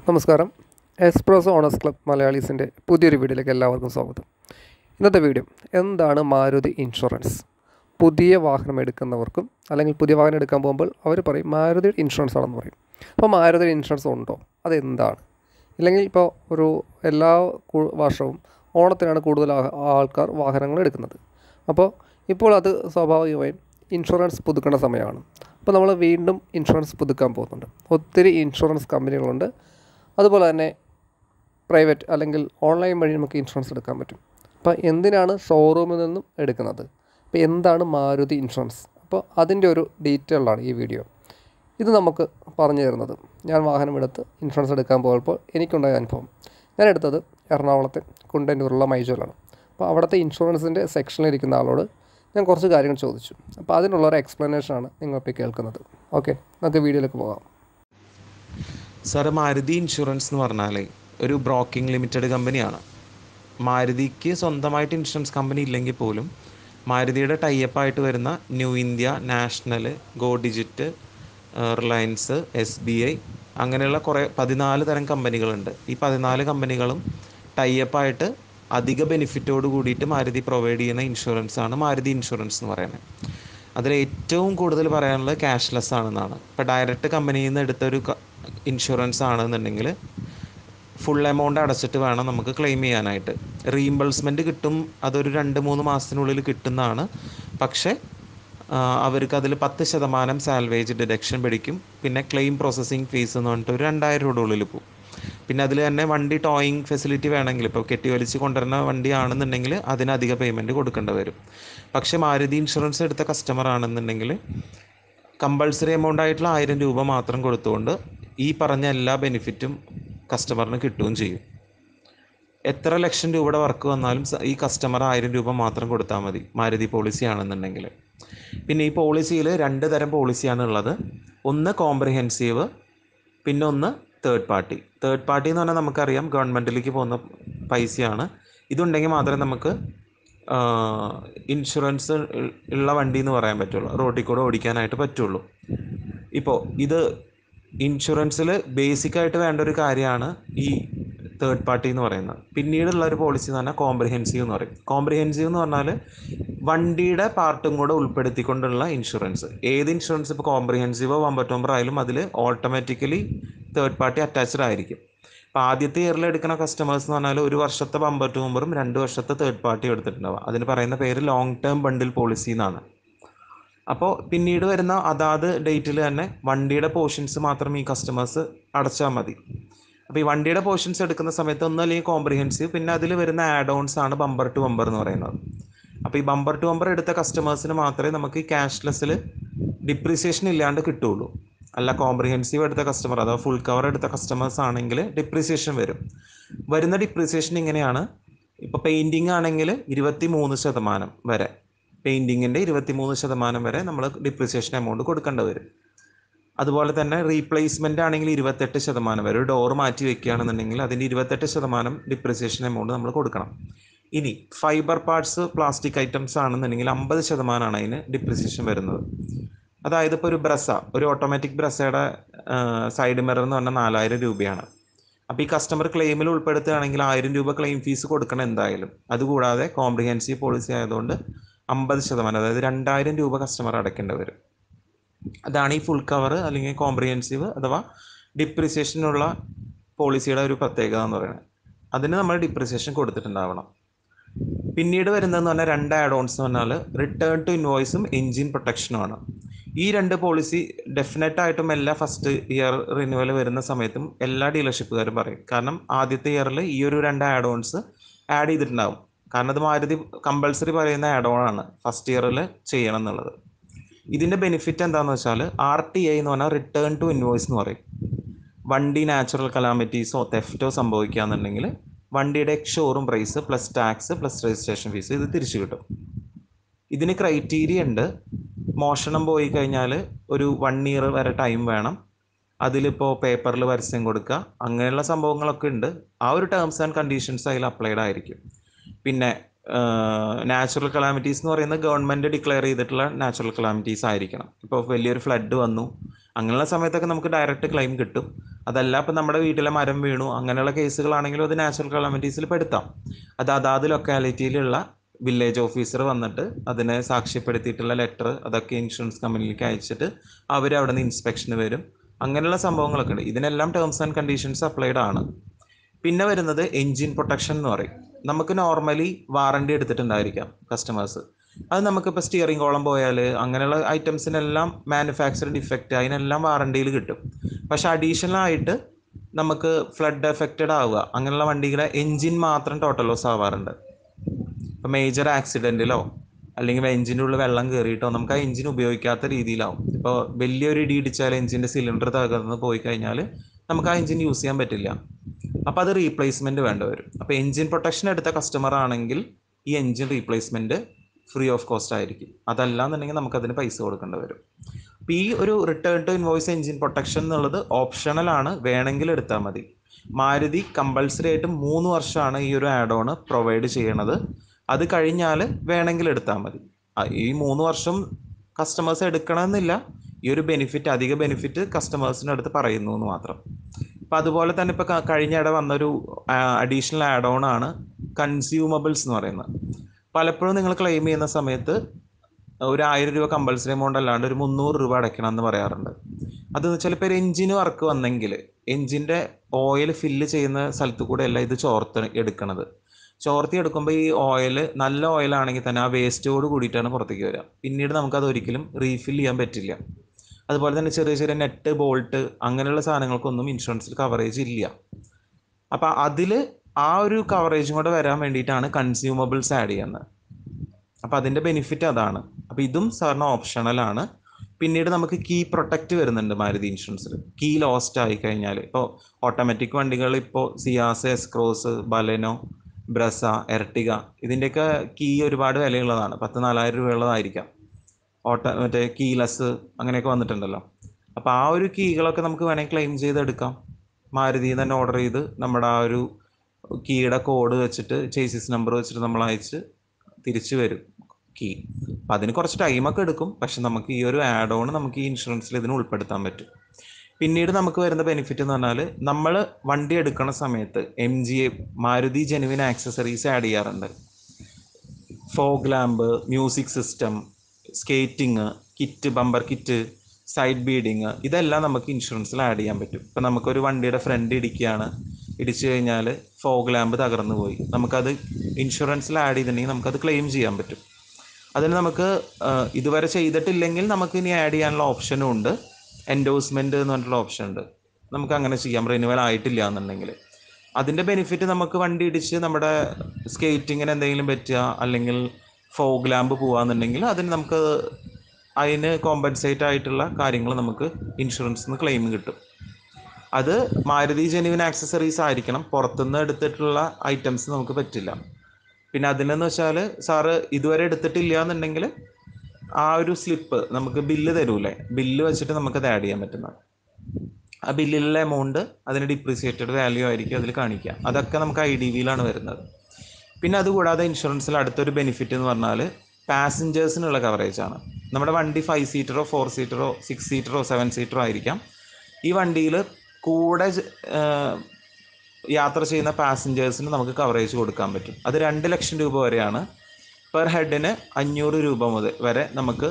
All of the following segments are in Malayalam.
നമസ്കാരം എക്സ്പ്രസ് ഓണേഴ്സ് ക്ലബ് മലയാളീസിൻ്റെ പുതിയൊരു വീഡിയോയിലേക്ക് എല്ലാവർക്കും സ്വാഗതം ഇന്നത്തെ വീഡിയോ എന്താണ് മാരുതി ഇൻഷുറൻസ് പുതിയ വാഹനം എടുക്കുന്നവർക്കും അല്ലെങ്കിൽ പുതിയ വാഹനം എടുക്കാൻ പോകുമ്പോൾ അവർ പറയും മാരുതി ഇൻഷുറൻസ് ആണെന്ന് പറയും അപ്പോൾ മാരുതി ഇൻഷുറൻസ് ഉണ്ടോ അതെന്താണ് ഇല്ലെങ്കിൽ ഇപ്പോൾ ഒരു എല്ലാ കു- വർഷവും ഓണത്തിനാണ് കൂടുതൽ ആ- ആൾക്കാർ വാഹനങ്ങൾ എടുക്കുന്നത് അപ്പോൾ ഇപ്പോൾ അത് സ്വാഭാവികമായും ഇൻഷുറൻസ് പുതുക്കേണ്ട സമയമാണ് അപ്പോൾ നമ്മൾ വീണ്ടും ഇൻഷുറൻസ് പുതുക്കാൻ പോകുന്നുണ്ട് ഒത്തിരി ഇൻഷുറൻസ് കമ്പനികളുണ്ട് അതുപോലെ തന്നെ പ്രൈവറ്റ് അല്ലെങ്കിൽ ഓൺലൈൻ വഴി നമുക്ക് ഇൻഷുറൻസ് എടുക്കാൻ പറ്റും അപ്പോൾ എന്തിനാണ് ഷോറൂമിൽ നിന്നും എടുക്കുന്നത് അപ്പോൾ എന്താണ് മാരുതി ഇൻഷുറൻസ് അപ്പോൾ അതിൻ്റെ ഒരു ഡീറ്റെയിലാണ് ഈ വീഡിയോ ഇത് നമുക്ക് പറഞ്ഞു തരുന്നത് ഞാൻ വാഹനം എടുത്ത് ഇൻഷുറൻസ് എടുക്കാൻ പോയപ്പോൾ എനിക്കുണ്ടായ അനുഭവം ഞാൻ എടുത്തത് എറണാകുളത്തെ കുണ്ടന്നൂരുള്ള മൈജോലാണ് അപ്പോൾ അവിടുത്തെ ഇൻഷുറൻസിൻ്റെ സെക്ഷനിൽ ഇരിക്കുന്ന ആളോട് ഞാൻ കുറച്ച് കാര്യങ്ങൾ ചോദിച്ചു അപ്പോൾ അതിനുള്ള ഒരു എക്സ്പ്ലനേഷനാണ് നിങ്ങളിപ്പോൾ കേൾക്കുന്നത് ഓക്കെ നമുക്ക് വീഡിയോയിലേക്ക് പോകാം സാറ് മാരുതി ഇൻഷുറൻസ് എന്ന് പറഞ്ഞാൽ ഒരു ബ്രോക്കിംഗ് ലിമിറ്റഡ് കമ്പനിയാണ് മാരുതിക്ക് സ്വന്തമായിട്ട് ഇൻഷുറൻസ് കമ്പനി ഇല്ലെങ്കിൽ പോലും മാരുതിയുടെ ടൈപ്പ് ആയിട്ട് വരുന്ന new India national go digit Reliance S B I അങ്ങനെയുള്ള കുറേ പതിനാല് തരം കമ്പനികളുണ്ട് ഈ പതിനാല് കമ്പനികളും ടൈപ്പ് ആയിട്ട് അധിക ബെനിഫിറ്റോട് കൂടിയിട്ട് മാരുതി പ്രൊവൈഡ് ചെയ്യുന്ന ഇൻഷുറൻസ് ആണ് മാരുതി ഇൻഷുറൻസ് എന്ന് പറയുന്നത് അതിൽ ഏറ്റവും കൂടുതൽ പറയാനുള്ളത് ക്യാഷ്ലെസ് ആണെന്നാണ് ഇപ്പോൾ ഡയറക്റ്റ് കമ്പനിയിൽ നിന്ന് എടുത്തൊരു ഇൻഷുറൻസ് ആണെന്നുണ്ടെങ്കിൽ ഫുൾ എമൗണ്ട് അടച്ചിട്ട് വേണം നമുക്ക് ക്ലെയിം ചെയ്യാനായിട്ട് റീഇംബേഴ്സ്മെൻറ്റ് കിട്ടും അതൊരു രണ്ട് മൂന്ന് മാസത്തിനുള്ളിൽ കിട്ടുന്നതാണ് പക്ഷേ ആ, അവർക്ക് അതിൽ പത്ത് ശതമാനം സാൽവേജ് ഡിഡക്ഷൻ പിടിക്കും പിന്നെ ക്ലെയിം പ്രോസസ്സിങ് ഫീസ് എന്ന് പറഞ്ഞിട്ട് ഒരു രണ്ടായിരം രൂപയുടെ ഉള്ളിൽ പോകും പിന്നെ അതിൽ തന്നെ വണ്ടി ടോയിങ് ഫെസിലിറ്റി വേണമെങ്കിൽ ഇപ്പോൾ കെട്ടി വലിച്ച് കൊണ്ടുവരുന്ന വണ്ടിയാണെന്നുണ്ടെങ്കിൽ അതിന് അധിക പേയ്മെൻറ്റ് കൊടുക്കേണ്ടി വരും പക്ഷേ മാരുതി ഇൻഷുറൻസ് എടുത്ത കസ്റ്റമർ ആണെന്നുണ്ടെങ്കിൽ കമ്പൾസറി എമൗണ്ട് ആയിട്ടുള്ള ആയിരം രൂപ മാത്രം കൊടുത്തുകൊണ്ട് ഈ പറഞ്ഞ എല്ലാ ബെനിഫിറ്റും കസ്റ്റമറിന് കിട്ടുകയും ചെയ്യും എത്ര ലക്ഷം രൂപയുടെ വർക്ക് വന്നാലും സ- ഈ കസ്റ്റമർ ആയിരം രൂപ മാത്രം കൊടുത്താൽ മതി മാരുതി പോളിസി ആണെന്നുണ്ടെങ്കിൽ പിന്നെ ഈ പോളിസിയിൽ രണ്ട് തരം പോളിസിയാണ് ഉള്ളത് ഒന്ന് കോംപ്രിഹെൻസീവ് പിന്നെ ഒന്ന് തേർഡ് പാർട്ടി തേർഡ് പാർട്ടി എന്ന് പറഞ്ഞാൽ നമുക്കറിയാം ഗവൺമെൻറ്റിലേക്ക് പോകുന്ന പൈസയാണ് ഇതുണ്ടെങ്കിൽ മാത്രമേ നമുക്ക് ഇൻഷുറൻസ് ഉള്ള വണ്ടി എന്ന് പറയാൻ പറ്റുള്ളൂ റോഡിൽ കൂടെ ഓടിക്കാനായിട്ട് പറ്റുള്ളൂ ഇപ്പോൾ ഇത് ഇൻഷുറൻസിൽ ബേസിക്കായിട്ട് വേണ്ട ഒരു കാര്യമാണ് ഈ തേർഡ് പാർട്ടി എന്ന് പറയുന്നത് പിന്നീടുള്ള ഒരു പോളിസി എന്ന് പറഞ്ഞാൽ കോംപ്രിഹെൻസീവ് എന്ന് പറയും കോംപ്രിഹെൻസീവ് എന്ന് പറഞ്ഞാൽ വണ്ടിയുടെ പാർട്ടും കൂടെ ഉൾപ്പെടുത്തിക്കൊണ്ടുള്ള ഇൻഷുറൻസ് ഏത് ഇൻഷുറൻസ് ഇപ്പോൾ കോംപ്രിഹെൻസീവോ വമ്പർ ടോമ്പർ ആയാലും അതിൽ ഓട്ടോമാറ്റിക്കലി തേർഡ് പാർട്ടി അറ്റാച്ച്ഡ് ആയിരിക്കും അപ്പോൾ ആദ്യത്തെ ഇയറിൽ എടുക്കുന്ന കസ്റ്റമേഴ്സ് എന്ന് പറഞ്ഞാൽ ഒരു വർഷത്തെ ബമ്പർ ടു ബമ്പറും രണ്ട് വർഷത്തെ തേർഡ് പാർട്ടി എടുത്തിട്ടുണ്ടാവുക അതിന് പറയുന്ന പേര് ലോങ് ടേം ബണ്ടിൽ പോളിസി എന്നാണ് അപ്പോൾ പിന്നീട് വരുന്ന അതാത് ഡേറ്റിൽ തന്നെ വണ്ടിയുടെ പോർഷൻസ് മാത്രം ഈ കസ്റ്റമേഴ്സ് അടച്ചാൽ മതി അപ്പോൾ ഈ വണ്ടിയുടെ പോർഷൻസ് എടുക്കുന്ന സമയത്ത് ഒന്ന് അല്ലെങ്കിൽ കോംപ്രിഹെൻസീവ് പിന്നെ അതിൽ വരുന്ന ആഡ് ഓൺസ് ആണ് ബമ്പർ ടു ബമ്പർ എന്ന് പറയുന്നത് അപ്പോൾ ഈ ബമ്പർ ടു ബമ്പർ എടുത്ത കസ്റ്റമേഴ്സിന് മാത്രമേ നമുക്ക് ഈ ക്യാഷ്ലെസ്സിൽ ഡിപ്രീസിയേഷൻ ഇല്ലാണ്ട് കിട്ടുള്ളൂ അല്ല കോംപ്രിഹെൻസീവ് എടുത്ത കസ്റ്റമർ അഥവാ ഫുൾ കവർ എടുത്ത കസ്റ്റമേഴ്സ് ആണെങ്കിൽ ഡിപ്രീസിയേഷൻ വരും വരുന്ന ഡിപ്രീസിയേഷൻ ഇങ്ങനെയാണ് ഇപ്പോൾ പെയിൻറ്റിങ് ആണെങ്കിൽ ഇരുപത്തി മൂന്ന് ശതമാനം വരെ പെയിൻറ്റിങ്ങിൻ്റെ ഇരുപത്തി മൂന്ന് ശതമാനം വരെ നമ്മൾ ഡിപ്രിസിയേഷൻ എമൗണ്ട് കൊടുക്കേണ്ടി വരും അതുപോലെ തന്നെ റീപ്ലേസ്മെൻ്റ് ആണെങ്കിൽ ഇരുപത്തെട്ട് ശതമാനം വരെ ഒരു ഡോർ മാറ്റി വെക്കുകയാണെന്നുണ്ടെങ്കിൽ അതിൻ്റെ ഇരുപത്തെട്ട് ശതമാനം ഡിപ്രിസിയേഷൻ എമൗണ്ട് നമ്മൾ കൊടുക്കണം ഇനി ഫൈബർ പാർട്സ് പ്ലാസ്റ്റിക് ഐറ്റംസ് ആണെന്നുണ്ടെങ്കിൽ അമ്പത് ശതമാനമാണ് അതിന് ഡിപ്രിസിയേഷൻ വരുന്നത് അതായത് ഇപ്പോൾ ഒരു ബ്രസ ഒരു ഓട്ടോമാറ്റിക് ബ്രസയുടെ സൈഡ് മിറർ എന്ന് പറഞ്ഞാൽ നാലായിരം രൂപയാണ് അപ്പോൾ ഈ കസ്റ്റമർ ക്ലെയിമിൽ ഉൾപ്പെടുത്തുകയാണെങ്കിൽ ആയിരം രൂപ ക്ലെയിം ഫീസ് കൊടുക്കണം എന്തായാലും അതുകൂടാതെ കോംപ്രിഹെൻസീവ് പോളിസി ആയതുകൊണ്ട് അമ്പത് ശതമാനം അതായത് രണ്ടായിരം രൂപ കസ്റ്റമർ അടയ്ക്കേണ്ടി വരും അതാണ് ഈ ഫുൾ കവർ അല്ലെങ്കിൽ കോംപ്രിഹെൻസീവ് അഥവാ ഡിപ്രിസിയേഷനുള്ള പോളിസിയുടെ ഒരു പ്രത്യേകത എന്ന് പറയുന്നത് അതിന് നമ്മൾ ഡിപ്രിസിയേഷൻ കൊടുത്തിട്ടുണ്ടാവണം പിന്നീട് വരുന്നതെന്ന് പറഞ്ഞാൽ രണ്ട് ആഡ് ഓൺസ് എന്ന് പറഞ്ഞാൽ റിട്ടേൺ ടു ഇൻവോയ്സും എൻജിൻ പ്രൊട്ടക്ഷനുമാണ് ഈ രണ്ട് പോളിസി ഡെഫിനറ്റ് ആയിട്ടും എല്ലാ ഫസ്റ്റ് ഇയർ റിന്യൂവൽ വരുന്ന സമയത്തും എല്ലാ ഡീലർഷിപ്പുകാരും പറയും കാരണം ആദ്യത്തെ ഇയറിൽ ഈ ഒരു രണ്ട് ആഡ് ഓൺസ് ആഡ് ചെയ്തിട്ടുണ്ടാവും കാരണം അത് മാരുതി കമ്പൾസറി പറയുന്ന ആഡ് ഓൺ ആണ് ഫസ്റ്റ് ഇയറിൽ ചെയ്യണം എന്നുള്ളത് ഇതിൻ്റെ ബെനിഫിറ്റ് എന്താണെന്ന് വെച്ചാൽ ആർ ടി ഐ എന്ന് പറഞ്ഞാൽ റിട്ടേൺ ടു ഇൻവോയ്സ് എന്ന് പറയും വണ്ടി നാച്ചുറൽ കലാമിറ്റീസോ തെഫ്റ്റോ സംഭവിക്കുകയാണെന്നുണ്ടെങ്കിൽ വണ്ടിയുടെ ex showroom price plus tax plus registration fees ഇത് തിരിച്ചു കിട്ടും ഇതിന് ക്രൈറ്റീരിയ ഉണ്ട് മോഷണം പോയി കഴിഞ്ഞാൽ ഒരു വൺ ഇയർ വരെ ടൈം വേണം അതിലിപ്പോൾ പേപ്പറിൽ പരസ്യം കൊടുക്കുക അങ്ങനെയുള്ള സംഭവങ്ങളൊക്കെ ഉണ്ട് ആ ഒരു ടേംസ് ആൻഡ് കണ്ടീഷൻസ് അതിൽ അപ്ലൈഡ് ആയിരിക്കും പിന്നെ നാച്ചുറൽ കലാമിറ്റീസ് എന്ന് പറയുന്നത് ഗവൺമെൻറ് ഡിക്ലെയർ ചെയ്തിട്ടുള്ള നാച്ചുറൽ കലാമിറ്റീസ് ആയിരിക്കണം ഇപ്പോൾ വലിയൊരു ഫ്ലഡ് വന്നു അങ്ങനെയുള്ള സമയത്തൊക്കെ നമുക്ക് ഡയറക്റ്റ് ക്ലെയിം കിട്ടും അതല്ല ഇപ്പം നമ്മുടെ വീട്ടിലെ മരം വീണു അങ്ങനെയുള്ള കേസുകളാണെങ്കിലും അത് നാച്ചുറൽ കലാമിറ്റീസിൽ പെടുത്താം അത് അതാത് ലൊക്കാലിറ്റിയിലുള്ള വില്ലേജ് ഓഫീസർ വന്നിട്ട് അതിനെ സാക്ഷ്യപ്പെടുത്തിയിട്ടുള്ള ലെറ്റർ അതൊക്കെ ഇൻഷുറൻസ് കമ്പനിയിലേക്ക് അയച്ചിട്ട് അവർ അവിടെ നിന്ന് ഇൻസ്പെക്ഷന് വരും അങ്ങനെയുള്ള സംഭവങ്ങളൊക്കെ ഉണ്ട് ഇതിനെല്ലാം ടേംസ് ആൻഡ് കണ്ടീഷൻസ് അപ്ലൈഡ് ആണ് പിന്നെ വരുന്നത് എൻജിൻ പ്രൊട്ടക്ഷൻ എന്ന് പറയും നമുക്ക് നോർമലി വാറണ്ടി എടുത്തിട്ടുണ്ടായിരിക്കാം കസ്റ്റമേഴ്സ് അത് നമുക്കിപ്പോൾ സ്റ്റിയറിംഗ് കോളം പോയാൽ അങ്ങനെയുള്ള ഐറ്റംസിനെല്ലാം മാനുഫാക്ചറിങ് ഡിഫക്റ്റ് അതിനെല്ലാം വാറണ്ടിയിൽ കിട്ടും പക്ഷെ അഡീഷണൽ ആയിട്ട് നമുക്ക് ഫ്ലഡ് എഫക്റ്റഡ് ആവുക അങ്ങനെയുള്ള വണ്ടികളെ എൻജിൻ മാത്രം ടോട്ടൽ ലോസ് ആവാറുണ്ട് ഇപ്പോൾ മേജർ ആക്സിഡൻറ്റിലോ അല്ലെങ്കിൽ എഞ്ചിൻ്റെ ഉള്ളിൽ വെള്ളം കയറിയിട്ടോ നമുക്ക് ആ എഞ്ചിൻ ഉപയോഗിക്കാത്ത രീതിയിലാവും ഇപ്പോൾ വലിയൊരു ഇടി ഇടിച്ചാൽ എഞ്ചിൻ്റെ സിലിണ്ടർ തകർന്ന് പോയി കഴിഞ്ഞാൽ നമുക്ക് ആ എഞ്ചിൻ യൂസ് ചെയ്യാൻ പറ്റില്ല അപ്പോൾ അത് റീപ്ലേസ്മെൻറ്റ് വേണ്ട വരും അപ്പോൾ എഞ്ചിൻ പ്രൊട്ടക്ഷൻ എടുത്ത കസ്റ്റമർ ആണെങ്കിൽ ഈ engine replacement free of cost ആയിരിക്കും അതല്ല എന്നുണ്ടെങ്കിൽ നമുക്കതിന് പൈസ കൊടുക്കേണ്ടി വരും അപ്പോൾ ഈ ഒരു return to invoice engine protection എന്നുള്ളത് ഓപ്ഷണലാണ് വേണമെങ്കിൽ എടുത്താൽ മതി മാരുതി കമ്പൾസറി ആയിട്ട് മൂന്ന് വർഷമാണ് ഈ ഒരു ആഡ് ഓൺ പ്രൊവൈഡ് ചെയ്യണത് അത് കഴിഞ്ഞാൽ വേണമെങ്കിൽ എടുത്താൽ മതി ആ, ഈ മൂന്ന് വർഷം കസ്റ്റമേഴ്സ് എടുക്കണമെന്നില്ല ഈ ഒരു ബെനിഫിറ്റ് അധിക ബെനിഫിറ്റ് കസ്റ്റമേഴ്സിൻ്റെ അടുത്ത് പറയുന്നു എന്ന് മാത്രം അപ്പം അതുപോലെ തന്നെ ഇപ്പോൾ കഴിഞ്ഞ ഇട വന്നൊരു അഡീഷണൽ ആഡ് ഓൺ ആണ് കൺസ്യൂമബിൾസ് എന്ന് പറയുന്നത് പലപ്പോഴും നിങ്ങൾ ക്ലെയിം ചെയ്യുന്ന സമയത്ത് ഒരു ആയിരം രൂപ കമ്പൾസറി എമൗണ്ട് അല്ലാണ്ട് ഒരു മുന്നൂറ് രൂപ അടയ്ക്കണം എന്ന് പറയാറുണ്ട് അതെന്ന് വെച്ചാൽ ഇപ്പോൾ ഒരു എഞ്ചിന് വർക്ക് വന്നെങ്കിൽ എഞ്ചിൻ്റെ ഓയിൽ ഫില്ല് ചെയ്യുന്ന സ്ഥലത്ത് കൂടെ അല്ല ഇത് ചോർത്ത് എടുക്കണത് ചോർത്തി എടുക്കുമ്പോൾ ഈ ഓയിൽ നല്ല ഓയിലാണെങ്കിൽ തന്നെ ആ വേസ്റ്റോട് കൂടിയിട്ടാണ് പുറത്തേക്ക് വരിക പിന്നീട് നമുക്കത് ഒരിക്കലും റീഫിൽ ചെയ്യാൻ പറ്റില്ല അതുപോലെ തന്നെ ചെറിയ ചെറിയ നെറ്റ് ബോൾട്ട് അങ്ങനെയുള്ള സാധനങ്ങൾക്കൊന്നും ഇൻഷുറൻസിൽ കവറേജ് ഇല്ല അപ്പോൾ അതിൽ ആ ഒരു കവറേജും കൂടെ വരാൻ വേണ്ടിയിട്ടാണ് കൺസ്യൂമബിൾസ് ആഡ് ചെയ്യുന്നത് അപ്പോൾ അതിൻ്റെ ബെനിഫിറ്റ് അതാണ് അപ്പോൾ ഇതും സാറിന് ഓപ്ഷണലാണ് പിന്നീട് നമുക്ക് കീ പ്രൊട്ടക്റ്റ് വരുന്നുണ്ട് മാരുതി ഇൻഷുറൻസിൽ കീ ലോസ്റ്റ് ആയി കഴിഞ്ഞാൽ ഇപ്പോൾ ഓട്ടോമാറ്റിക് വണ്ടികൾ ഇപ്പോൾ Ciaz S Cross Baleno Brezza Ertiga ഇതിൻ്റെയൊക്കെ കീ ഒരുപാട് വിലയുള്ളതാണ് പത്ത് നാലായിരം രൂപയുള്ളതായിരിക്കാം ഓട്ടോ മറ്റേ കീലെസ് അങ്ങനെയൊക്കെ വന്നിട്ടുണ്ടല്ലോ അപ്പോൾ ആ ഒരു കീകളൊക്കെ നമുക്ക് വേണമെങ്കിൽ ക്ലെയിം ചെയ്തെടുക്കാം മാരുതിയിൽ തന്നെ ഓർഡർ ചെയ്ത് നമ്മുടെ ആ ഒരു കീയുടെ കോഡ് വെച്ചിട്ട് ചേസിസ് നമ്പർ വെച്ചിട്ട് നമ്മൾ അയച്ച് തിരിച്ചു വരും കീ അപ്പം അതിന് കുറച്ച് ടൈമൊക്കെ എടുക്കും പക്ഷെ നമുക്ക് ഈ ഒരു ആഡ് ഓൺ നമുക്ക് ഈ ഇൻഷുറൻസിൽ ഇതിന് ഉൾപ്പെടുത്താൻ പറ്റും പിന്നീട് നമുക്ക് വരുന്ന ബെനിഫിറ്റ് എന്ന് പറഞ്ഞാൽ നമ്മൾ വണ്ടി എടുക്കുന്ന സമയത്ത് M G A Maruti genuine accessories add ചെയ്യാറുണ്ട് fog lamp music system skating kit bumper kit side beading ഇതെല്ലാം നമുക്ക് ഇൻഷുറൻസിൽ ആഡ് ചെയ്യാൻ പറ്റും ഇപ്പം നമുക്കൊരു വണ്ടിയുടെ ഫ്രണ്ട് ഇടിക്കുകയാണ് ഇടിച്ചു കഴിഞ്ഞാൽ ഫോഗ് ലാമ്പ് തകർന്നു പോയി നമുക്കത് ഇൻഷുറൻസിൽ ആഡ് ചെയ്തിട്ടുണ്ടെങ്കിൽ നമുക്കത് ക്ലെയിം ചെയ്യാൻ പറ്റും അതിന് നമുക്ക് ആ, ഇതുവരെ ചെയ്തിട്ടില്ലെങ്കിൽ നമുക്ക് ഇനി ആഡ് ചെയ്യാനുള്ള ഓപ്ഷനും ഉണ്ട് എൻഡോഴ്സ്മെൻറ്റ് എന്ന് പറഞ്ഞിട്ടുള്ള ഓപ്ഷൻ ഉണ്ട് നമുക്ക് അങ്ങനെ ചെയ്യാം റിന്യൂവൽ ആയിട്ടില്ല എന്നുണ്ടെങ്കിൽ അതിൻ്റെ ബെനിഫിറ്റ് നമുക്ക് വണ്ടി ഇടിച്ച് നമ്മുടെ സ്കേറ്റിങ്ങിന് എന്തെങ്കിലും പറ്റുക അല്ലെങ്കിൽ ഫോഗ് ലാമ്പ് പോവാന്നുണ്ടെങ്കിൽ അതിന് നമുക്ക് അതിന് കോമ്പൻസേറ്റ് ആയിട്ടുള്ള കാര്യങ്ങൾ നമുക്ക് ഇൻഷുറൻസിൽ നിന്ന് ക്ലെയിം കിട്ടും അത് മാരുതി ജെനുവിൻ ആക്സസറീസ് ആയിരിക്കണം പുറത്തുനിന്ന് എടുത്തിട്ടുള്ള ഐറ്റംസ് നമുക്ക് പറ്റില്ല പിന്നെ അതിനെന്ന് വെച്ചാൽ സാറ് ഇതുവരെ എടുത്തിട്ടില്ല എന്നുണ്ടെങ്കിൽ ആ ഒരു സ്ലിപ്പ് നമുക്ക് ബില്ല് തരൂലേ ബില്ല് വെച്ചിട്ട് നമുക്കത് ആഡ് ചെയ്യാൻ പറ്റുന്നത് ആ ബില്ലിലുള്ള എമൗണ്ട് അതിന് ഡിപ്രീസിയേറ്റഡ് വാല്യൂ ആയിരിക്കും അതിൽ കാണിക്കുക അതൊക്കെ നമുക്ക് ഐ ഡി വിയിലാണ് വരുന്നത് പിന്നെ അതുകൂടാതെ ഇൻഷുറൻസിൽ അടുത്തൊരു ബെനിഫിറ്റ് എന്ന് പറഞ്ഞാൽ പാസഞ്ചേഴ്സിനുള്ള കവറേജ് ആണ് നമ്മുടെ വണ്ടി ഫൈവ് സീറ്ററോ ഫോർ സീറ്ററോ സിക്സ് സീറ്ററോ സെവൻ സീറ്ററോ ആയിരിക്കാം ഈ വണ്ടിയിൽ കൂടെ ജ- ഏഹ് യാത്ര ചെയ്യുന്ന പാസഞ്ചേഴ്സിന് നമുക്ക് കവറേജ് കൊടുക്കാൻ പറ്റും അത് രണ്ട് ലക്ഷം രൂപ വരെയാണ് പെർ ഹെഡിന് അഞ്ഞൂറ് രൂപ മുതൽ വരെ നമുക്ക്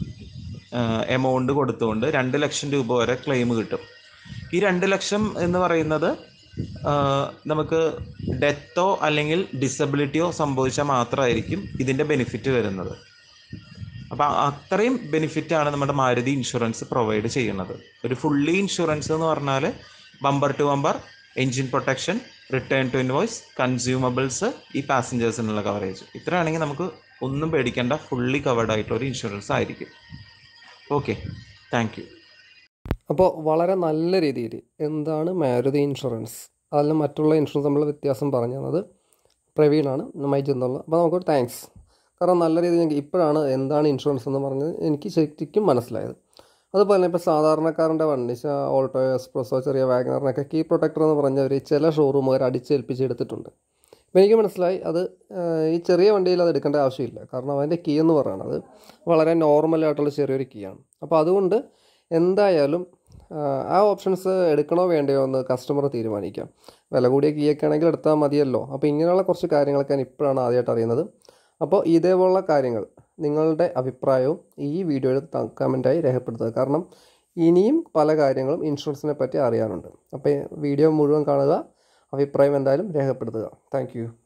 എമൗണ്ട് കൊടുത്തുകൊണ്ട് രണ്ട് ലക്ഷം രൂപ വരെ ക്ലെയിം കിട്ടും ഈ രണ്ട് ലക്ഷം എന്ന് പറയുന്നത് ആ, നമുക്ക് ഡെത്തോ അല്ലെങ്കിൽ ഡിസബിലിറ്റിയോ സംഭവിച്ചാൽ മാത്രമായിരിക്കും ഇതിൻ്റെ ബെനിഫിറ്റ് വരുന്നത് അപ്പോൾ അത്രയും ബെനിഫിറ്റാണ് നമ്മുടെ മാരുതി ഇൻഷുറൻസ് പ്രൊവൈഡ് ചെയ്യുന്നത് ഒരു ഫുള്ളി ഇൻഷുറൻസ് എന്ന് പറഞ്ഞാൽ bumper to bumper engine protection return to invoice consumables ഈ പാസഞ്ചേഴ്സിനുള്ള കവറേജ് ഇത്രയാണെങ്കിൽ നമുക്ക് ഒന്നും പേടിക്കേണ്ട ഫുള്ളി കവേർഡ് ആയിട്ടുള്ള ഒരു ഇൻഷുറൻസ് ആയിരിക്കും ഓക്കെ താങ്ക് യു അപ്പോൾ വളരെ നല്ല രീതിയിൽ എന്താണ് മാരുതി ഇൻഷുറൻസ് അതിലും മറ്റുള്ള ഇൻഷുറൻസ് നമ്മൾ വ്യത്യാസം പറഞ്ഞു തന്നത് പ്രവീണാണ് മൈജ് എന്നുള്ള അപ്പോൾ നമുക്കൊരു താങ്ക്സ് കാരണം നല്ല രീതിയിൽ എനിക്ക് ഇപ്പോഴാണ് എന്താണ് ഇൻഷുറൻസ് എന്ന് പറഞ്ഞത് എനിക്ക് ശരിക്കും മനസ്സിലായത് അതുപോലെ തന്നെ ഇപ്പോൾ സാധാരണക്കാരൻ്റെ വണ്ടി ശ- ഓൾട്ടോ എക്സ്പ്രസോ ചെറിയ വാഗനറിനൊക്കെ കീ പ്രൊട്ടക്ടർ എന്ന് പറഞ്ഞവർ ചില ഷോറൂമുകാർ അടിച്ചേൽപ്പിച്ചെടുത്തിട്ടുണ്ട് അപ്പോൾ എനിക്ക് മനസ്സിലായി അത് ആ, ഈ ചെറിയ വണ്ടിയിൽ അത് എടുക്കേണ്ട ആവശ്യമില്ല കാരണം അതിൻ്റെ കീ എന്ന് പറയുന്നത് വളരെ നോർമലായിട്ടുള്ള ചെറിയൊരു കീ ആണ് അപ്പോൾ അതുകൊണ്ട് എന്തായാലും ആ, ആ ഓപ്ഷൻസ് എടുക്കണോ വേണ്ടയോ എന്ന് കസ്റ്റമർ തീരുമാനിക്കാം വില കൂടിയ കീയൊക്കെ ആണെങ്കിൽ എടുത്താൽ മതിയല്ലോ അപ്പോൾ ഇങ്ങനെയുള്ള കുറച്ച് കാര്യങ്ങളൊക്കെ ഞാൻ ഇപ്പോഴാണ് ആദ്യമായിട്ട് അറിയുന്നത് അപ്പോൾ ഇതേപോലുള്ള കാര്യങ്ങൾ നിങ്ങളുടെ അഭിപ്രായവും ഈ വീഡിയോയിൽ കമൻറ്റായി രേഖപ്പെടുത്തുക കാരണം ഇനിയും പല കാര്യങ്ങളും ഇൻഷുറൻസിനെ പറ്റി അറിയാനുണ്ട് അപ്പോൾ വീഡിയോ മുഴുവൻ കാണുക അഭിപ്രായം എന്തായാലും രേഖപ്പെടുത്തുക താങ്ക്